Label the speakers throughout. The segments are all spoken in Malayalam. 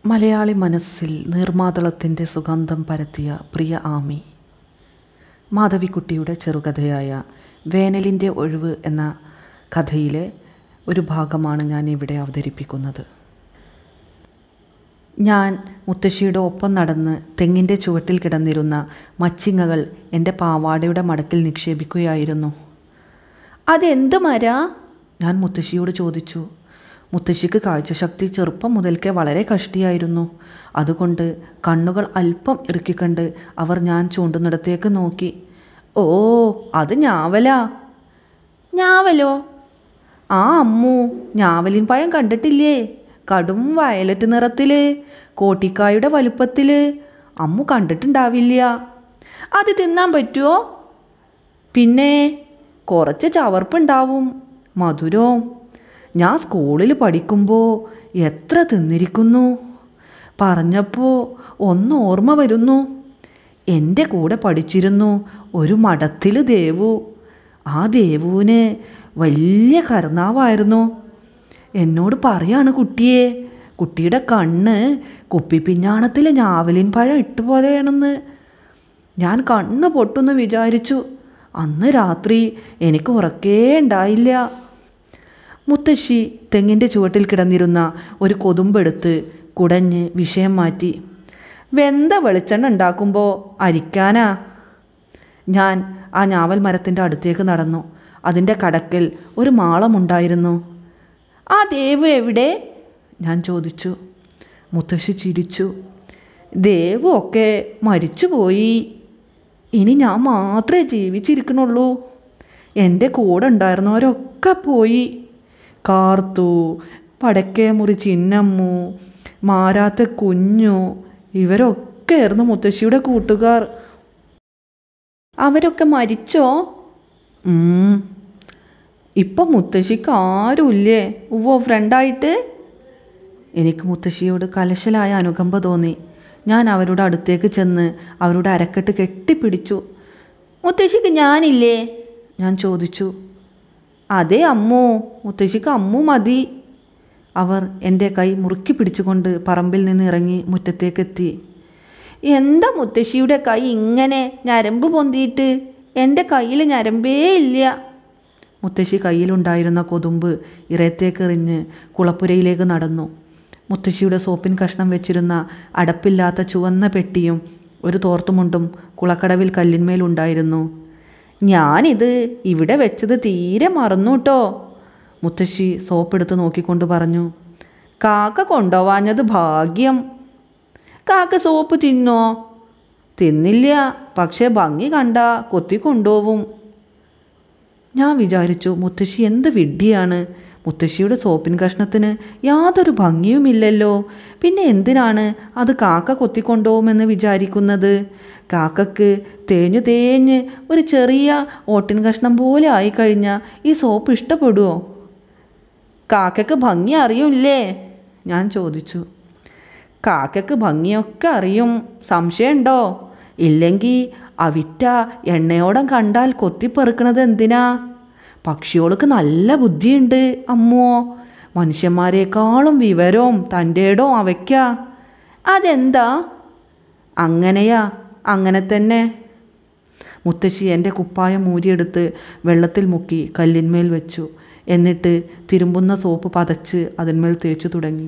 Speaker 1: മലയാളി മനസ്സിൽ നീർമാതളത്തിൻ്റെ സുഗന്ധം പരത്തിയ പ്രിയ ആമി മാധവിക്കുട്ടിയുടെ ചെറുകഥയായ വേനലിൻ്റെ ഒഴിവ് എന്ന കഥയിലെ ഒരു ഭാഗമാണ് ഞാൻ ഇവിടെ അവതരിപ്പിക്കുന്നത് ഞാൻ മുത്തശ്ശിയുടെ ഒപ്പം നടന്ന് തെങ്ങിൻ്റെ ചുവട്ടിൽ കിടന്നിരുന്ന മച്ചിങ്ങകൾ എൻ്റെ പാവാടയുടെ മടക്കിൽ നിക്ഷേപിക്കുകയായിരുന്നു അതെന്ത് മരാ ഞാൻ മുത്തശ്ശിയോട് ചോദിച്ചു മുത്തശ്ശിക്ക് കാഴ്ചശക്തി ചെറുപ്പം മുതൽക്കേ വളരെ കഷ്ടിയായിരുന്നു അതുകൊണ്ട് കണ്ണുകൾ അല്പം ഇറുക്കിക്കണ്ട് അവർ ഞാൻ ചൂണ്ടുന്നിടത്തേക്ക് നോക്കി ഓ അത് ഞാവലാ ഞാവലോ ആ അമ്മു ഞാവലിൻ പഴം കണ്ടിട്ടില്ലേ കടും വയലറ്റ് നിറത്തിൽ കോട്ടിക്കായുടെ വലുപ്പത്തിൽ അമ്മു കണ്ടിട്ടുണ്ടാവില്ല അത് തിന്നാൻ പറ്റുമോ പിന്നെ കുറച്ച് ചവർപ്പുണ്ടാവും മധുരവും ഞാൻ സ്കൂളിൽ പഠിക്കുമ്പോൾ എത്ര തിന്നിരിക്കുന്നു പറഞ്ഞപ്പോൾ ഒന്ന് ഓർമ്മ വരുന്നു എൻ്റെ കൂടെ പഠിച്ചിരുന്നു ഒരു മഠത്തിൽ ദേവു ആ ദേവുവിന് വലിയ കർണാവായിരുന്നു എന്നോട് പറയാണ് കുട്ടിയെ കുട്ടിയുടെ കണ്ണ് കുപ്പിപ്പിഞ്ഞാണത്തിൽ ഞാവലിൻ പഴം ഇട്ടുപോലെയാണെന്ന് ഞാൻ കണ്ണ് പൊട്ടുന്ന് വിചാരിച്ചു അന്ന് രാത്രി എനിക്ക് ഉറക്കേ ഉണ്ടായില്ല മുത്തശ്ശി തെങ്ങിൻ്റെ ചുവട്ടിൽ കിടന്നിരുന്ന ഒരു കൊതുമ്പെടുത്ത് കുടഞ്ഞ് വിഷയം മാറ്റി വെന്ത വെളിച്ചെണ്ണ ഉണ്ടാക്കുമ്പോൾ അരിക്കാനാ ഞാൻ ആ ഞാവൽ മരത്തിൻ്റെ അടുത്തേക്ക് നടന്നു അതിൻ്റെ കടക്കൽ ഒരു മാളമുണ്ടായിരുന്നു ആ ദേവ് എവിടെ ഞാൻ ചോദിച്ചു മുത്തശ്ശി ചിരിച്ചു ദേവു ഒക്കെ മരിച്ചുപോയി ഇനി ഞാൻ മാത്രമേ ജീവിച്ചിരിക്കണുള്ളൂ എൻ്റെ കൂടെ ഉണ്ടായിരുന്നവരൊക്കെ പോയി കാർത്തു പടക്കേ മുറി ചിന്നമ്മു മാരാത്ത കുഞ്ഞു ഇവരൊക്കെ ആയിരുന്നു മുത്തശ്ശിയുടെ കൂട്ടുകാർ അവരൊക്കെ മരിച്ചോ ഉം. ഇപ്പം മുത്തശ്ശിക്ക് ആരുമില്ലേ ഉവ്വോ ഫ്രണ്ടായിട്ട് എനിക്ക് മുത്തശ്ശിയോട് കലശലായ അനുകമ്പ തോന്നി ഞാൻ അവരുടെ അടുത്തേക്ക് ചെന്ന് അവരുടെ അരക്കെട്ട് കെട്ടിപ്പിടിച്ചു മുത്തശ്ശിക്ക് ഞാനില്ലേ ഞാൻ ചോദിച്ചു അതെ അമ്മു മുത്തശ്ശിക്ക് അമ്മു മതി അവർ എൻ്റെ കൈ മുറുക്കി പിടിച്ചുകൊണ്ട് പറമ്പിൽ നിന്ന് ഇറങ്ങി മുറ്റത്തേക്കെത്തി എന്താ മുത്തശ്ശിയുടെ കൈ ഇങ്ങനെ ഞരമ്പ് പൊന്തിയിട്ട് എൻ്റെ കയ്യിൽ ഞരമ്പേ ഇല്ല മുത്തശ്ശി കയ്യിലുണ്ടായിരുന്ന കൊതുമ്പ് ഇറയത്തേക്കെറിഞ്ഞ് കുളപ്പുരയിലേക്ക് നടന്നു മുത്തശ്ശിയുടെ സോപ്പിൻ കഷ്ണം വെച്ചിരുന്ന അടപ്പില്ലാത്ത ചുവന്ന പെട്ടിയും ഒരു തോർത്തുമുണ്ടും കുളക്കടവിൽ കല്ലിന്മേലുണ്ടായിരുന്നു ഞാനിത് ഇവിടെ വെച്ചത് തീരെ മറന്നു കേട്ടോ മുത്തശ്ശി സോപ്പെടുത്ത് നോക്കിക്കൊണ്ട് പറഞ്ഞു കാക്ക കൊണ്ടുപോവാഞ്ഞത് ഭാഗ്യം കാക്ക സോപ്പ് തിന്നോ തിന്നില്ല പക്ഷേ ഭംഗി കണ്ട കൊത്തി കൊണ്ടുപോവും ഞാൻ വിചാരിച്ചു മുത്തശ്ശി എന്ത് വിഡ്ഢിയാണ് മുത്തശ്ശിയുടെ സോപ്പിൻ കഷ്ണത്തിന് യാതൊരു ഭംഗിയുമില്ലല്ലോ പിന്നെ എന്തിനാണ് അത് കാക്ക കൊത്തിക്കൊണ്ടുപോകുമെന്ന് വിചാരിക്കുന്നത് കാക്കക്ക് തേഞ്ഞു തേഞ്ഞ് ഒരു ചെറിയ ഓട്ടിൻ കഷ്ണം പോലെ ആയിക്കഴിഞ്ഞാൽ ഈ സോപ്പ് ഇഷ്ടപ്പെടുമോ കാക്കക്ക് ഭംഗി അറിയില്ലേ ഞാൻ ചോദിച്ചു കാക്കക്ക് ഭംഗിയൊക്കെ അറിയും സംശയമുണ്ടോ ഇല്ലെങ്കിൽ അവിറ്റ എണ്ണയോടം കണ്ടാൽ കൊത്തിപ്പെറുക്കണത് എന്തിനാ പക്ഷിയോൾക്ക് നല്ല ബുദ്ധിയുണ്ട് അമ്മോ മനുഷ്യന്മാരെക്കാളും വിവരവും തൻ്റെ ഇടവും അവയ്ക്കാ അതെന്താ അങ്ങനെയാ അങ്ങനെ തന്നെ മുത്തശ്ശി എൻ്റെ കുപ്പായം മൂരിയെടുത്ത് വെള്ളത്തിൽ മുക്കി കല്ലിന്മേൽ വെച്ചു എന്നിട്ട് തിരുമ്പുന്ന സോപ്പ് പതച്ച് അതിന്മേൽ തേച്ചു തുടങ്ങി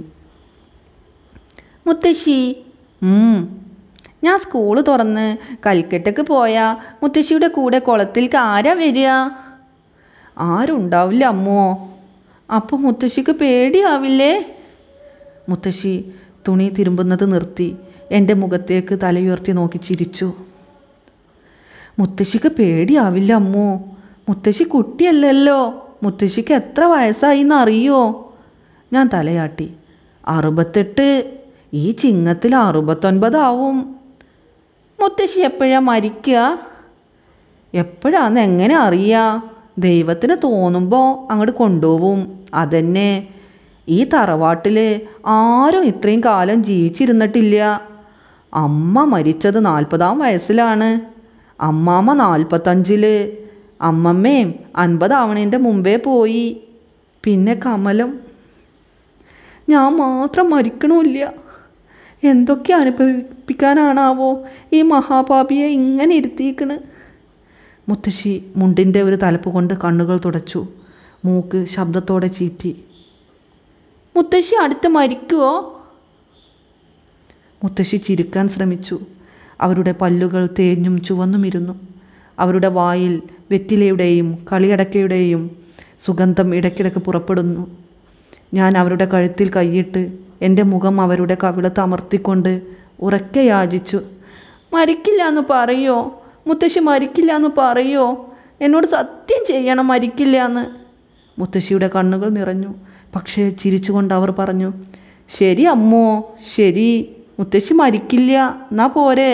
Speaker 1: മുത്തശ്ശി ഉം. ഞാൻ സ്കൂള് തുറന്ന് കൽക്കട്ടക്ക് പോയാ മുത്തശ്ശിയുടെ കൂടെ കുളത്തിലേക്ക് ആരാ വരിക ആരുണ്ടാവില്ല അമ്മോ അപ്പോൾ മുത്തശ്ശിക്ക് പേടിയാവില്ലേ മുത്തശ്ശി തുണി തിരുമ്പുന്നത് നിർത്തി എൻ്റെ മുഖത്തേക്ക് തലയുയർത്തി നോക്കി ചിരിച്ചു മുത്തശ്ശിക്ക് പേടിയാവില്ല അമ്മോ മുത്തശ്ശി കുട്ടിയല്ലല്ലോ മുത്തശ്ശിക്ക് എത്ര വയസ്സായി എന്നറിയോ ഞാൻ തലയാട്ടി അറുപത്തെട്ട് ഈ ചിങ്ങത്തിൽ അറുപത്തൊൻപതാവും മുത്തശ്ശി എപ്പോഴാ മരിക്കുക എപ്പോഴാന്ന് എങ്ങനെ അറിയാ ദൈവത്തിന് തോന്നുമ്പോൾ അങ്ങോട്ട് കൊണ്ടുപോവും അതന്നെ ഈ തറവാട്ടിൽ ആരും ഇത്രയും കാലം ജീവിച്ചിരുന്നിട്ടില്ല അമ്മ മരിച്ചത് നാൽപ്പതാം വയസ്സിലാണ് അമ്മാമ്മ നാൽപ്പത്തഞ്ചില് അമ്മമ്മയും അൻപതാവണേൻ്റെ മുമ്പേ പോയി പിന്നെ കമലം ഞാൻ മാത്രം മരിക്കണമില്ല എന്തൊക്കെ അനുഭവിപ്പിക്കാനാണാവോ ഈ മഹാപാപിയെ ഇങ്ങനെ ഇരുത്തിയിക്കണ് മുത്തശ്ശി മുണ്ടിൻ്റെ ഒരു തലപ്പ് കൊണ്ട് കണ്ണുകൾ തുടച്ചു മൂക്ക് ശബ്ദത്തോടെ ചീറ്റി മുത്തശ്ശി അടുത്ത് മരിക്കുവോ മുത്തശ്ശി ചിരിക്കാൻ ശ്രമിച്ചു അവരുടെ പല്ലുകൾ തേഞ്ഞും ചുവന്നുമിരുന്നു അവരുടെ വായിൽ വെറ്റിലയുടെയും കളിയടക്കയുടെയും സുഗന്ധം ഇടയ്ക്കിടയ്ക്ക് പുറപ്പെടുന്നു ഞാൻ അവരുടെ കഴുത്തിൽ കൈയിട്ട് എൻ്റെ മുഖം അവരുടെ കവിളത്ത് അമർത്തിക്കൊണ്ട് ഉറക്കെ യാചിച്ചു മരിക്കില്ല എന്ന് പറയോ മുത്തശ്ശി മരിക്കില്ല എന്ന് പറയോ എന്നോട് സത്യം ചെയ്യണം മരിക്കില്ല എന്ന് മുത്തശ്ശിയുടെ കണ്ണുകൾ നിറഞ്ഞു പക്ഷേ ചിരിച്ചുകൊണ്ട് അവർ പറഞ്ഞു ശരി അമ്മോ ശരി മുത്തശ്ശി മരിക്കില്ല എന്നാ പോരെ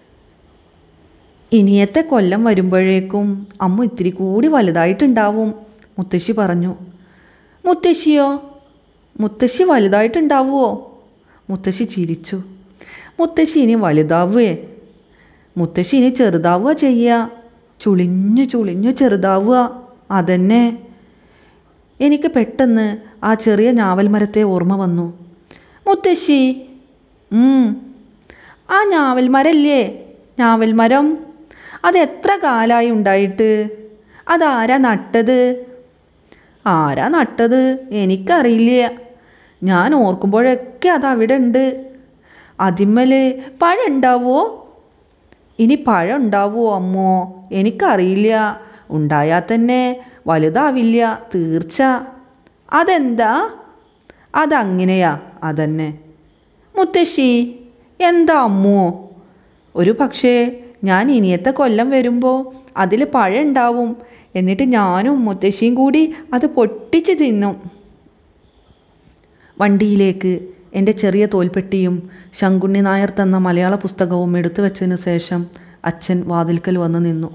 Speaker 1: ഇനിയത്തെ കൊല്ലം വരുമ്പോഴേക്കും അമ്മ ഇത്തിരി കൂടി വലുതായിട്ടുണ്ടാവും മുത്തശ്ശി പറഞ്ഞു മുത്തശ്ശിയോ മുത്തശ്ശി വലുതായിട്ടുണ്ടാവുമോ മുത്തശ്ശി ചിരിച്ചു മുത്തശ്ശി ഇനി വലുതാവുകയെ മുത്തശ്ശി ഇനി ചെറുതാവുക ചെയ്യുക ചുളിഞ്ഞു ചുളിഞ്ഞു ചെറുതാവുക അതന്നെ എനിക്ക് പെട്ടെന്ന് ആ ചെറിയ ഞാവൽ മരത്തെ ഓർമ്മ വന്നു മുത്തശ്ശി ഉം. ആ ഞാവൽ മരല്ലേ ഞാവൽ മരം അത് എത്ര കാലമായി ഉണ്ടായിട്ട് അതാരാ നട്ടത് ആരാ നട്ടത് എനിക്കറിയില്ല ഞാൻ ഓർക്കുമ്പോഴൊക്കെ അത് അവിടെ ഉണ്ട് അതിന്മേല് പഴം ഉണ്ടാവുമോ ഇനി പഴം ഉണ്ടാവുമോ അമ്മോ എനിക്കറിയില്ല ഉണ്ടായാൽ തന്നെ വലുതാവില്ല തീർച്ച അതെന്താ അതങ്ങനെയാ അതന്നെ മുത്തശ്ശി എന്താ അമ്മോ ഒരു പക്ഷേ ഞാൻ ഇനിയത്തെ കൊല്ലം വരുമ്പോൾ അതിൽ പഴം ഉണ്ടാവും എന്നിട്ട് ഞാനും മുത്തശ്ശിയും കൂടി അത് പൊട്ടിച്ച് തിന്നും വണ്ടിയിലേക്ക് എൻ്റെ ചെറിയ തോൽപ്പെട്ടിയും ശങ്കുണ്ണി നായർ തന്ന മലയാള പുസ്തകവും എടുത്തു വെച്ചതിന് ശേഷം അച്ഛൻ വാതിൽക്കൽ വന്നു നിന്നു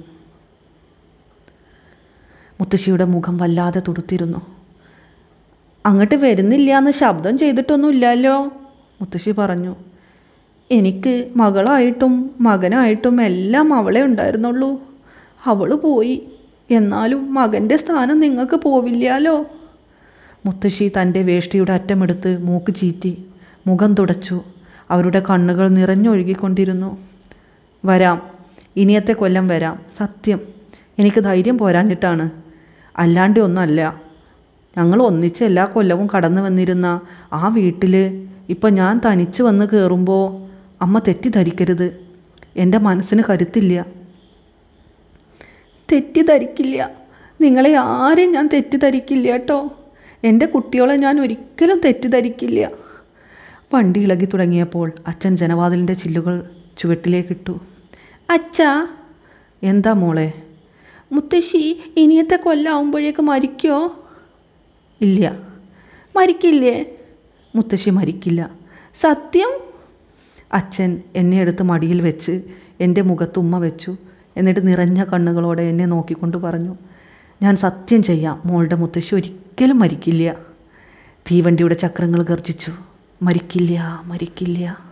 Speaker 1: മുത്തശ്ശിയുടെ മുഖം വല്ലാതെ തുടുത്തിരുന്നു അങ്ങോട്ട് വരുന്നില്ല എന്ന് ശബ്ദം ചെയ്തിട്ടൊന്നുമില്ലല്ലോ മുത്തശ്ശി പറഞ്ഞു എനിക്ക് മകളായിട്ടും മകനായിട്ടും എല്ലാം അവളെ ഉണ്ടായിരുന്നുള്ളൂ അവൾ പോയി എന്നാലും മകൻ്റെ സ്ഥാനം നിങ്ങൾക്ക് പോവില്ലല്ലോ മുത്തശ്ശി തൻ്റെ വേഷ്ടിയുടെ അറ്റമെടുത്ത് മൂക്ക് ചീറ്റി മുഖം തുടച്ചു അവരുടെ കണ്ണുകൾ നിറഞ്ഞൊഴുകിക്കൊണ്ടിരുന്നു വരാം ഇനിയത്തെ കൊല്ലം വരാം സത്യം എനിക്ക് ധൈര്യം പോരാഞ്ഞിട്ടാണ് അല്ലാണ്ട് ഒന്നല്ല ഞങ്ങൾ ഒന്നിച്ച് എല്ലാ കൊല്ലവും കടന്നു വന്നിരുന്ന ആ വീട്ടിൽ ഇപ്പം ഞാൻ തനിച്ച് വന്ന് കയറുമ്പോൾ അമ്മ തെറ്റിദ്ധരിക്കരുത് എൻ്റെ മനസ്സിന് കരുത്തില്ല തെറ്റിദ്ധരിക്കില്ല നിങ്ങളെ ആരെയും ഞാൻ തെറ്റിദ്ധരിക്കില്ല കേട്ടോ എൻ്റെ കുട്ടികളെ ഞാൻ ഒരിക്കലും തെറ്റിദ്ധരിക്കില്ല വണ്ടി ഇളകി തുടങ്ങിയപ്പോൾ അച്ഛൻ ജനവാതിലിൻ്റെ ചില്ലുകൾ ചുവട്ടിലേക്കിട്ടു അച്ഛാ എന്താ മോളെ മുത്തശ്ശി ഇനിയത്തെ കൊല്ലാവുമ്പോഴേക്ക് മരിക്കോ ഇല്ല മരിക്കില്ലേ മുത്തശ്ശി മരിക്കില്ല സത്യം അച്ഛൻ എന്നെ എടുത്ത് മടിയിൽ വെച്ച് എൻ്റെ മുഖത്ത് ഉമ്മ വെച്ചു എന്നിട്ട് നിറഞ്ഞ കണ്ണുകളോടെ എന്നെ നോക്കിക്കൊണ്ട് പറഞ്ഞു ഞാൻ സത്യം ചെയ്യാം മോളുടെ മുത്തശ്ശി ഒരിക്കലും മരിക്കില്ല തീവണ്ടിയുടെ ചക്രങ്ങൾ ഗർജിച്ചു മരിക്കില്ല മരിക്കില്ല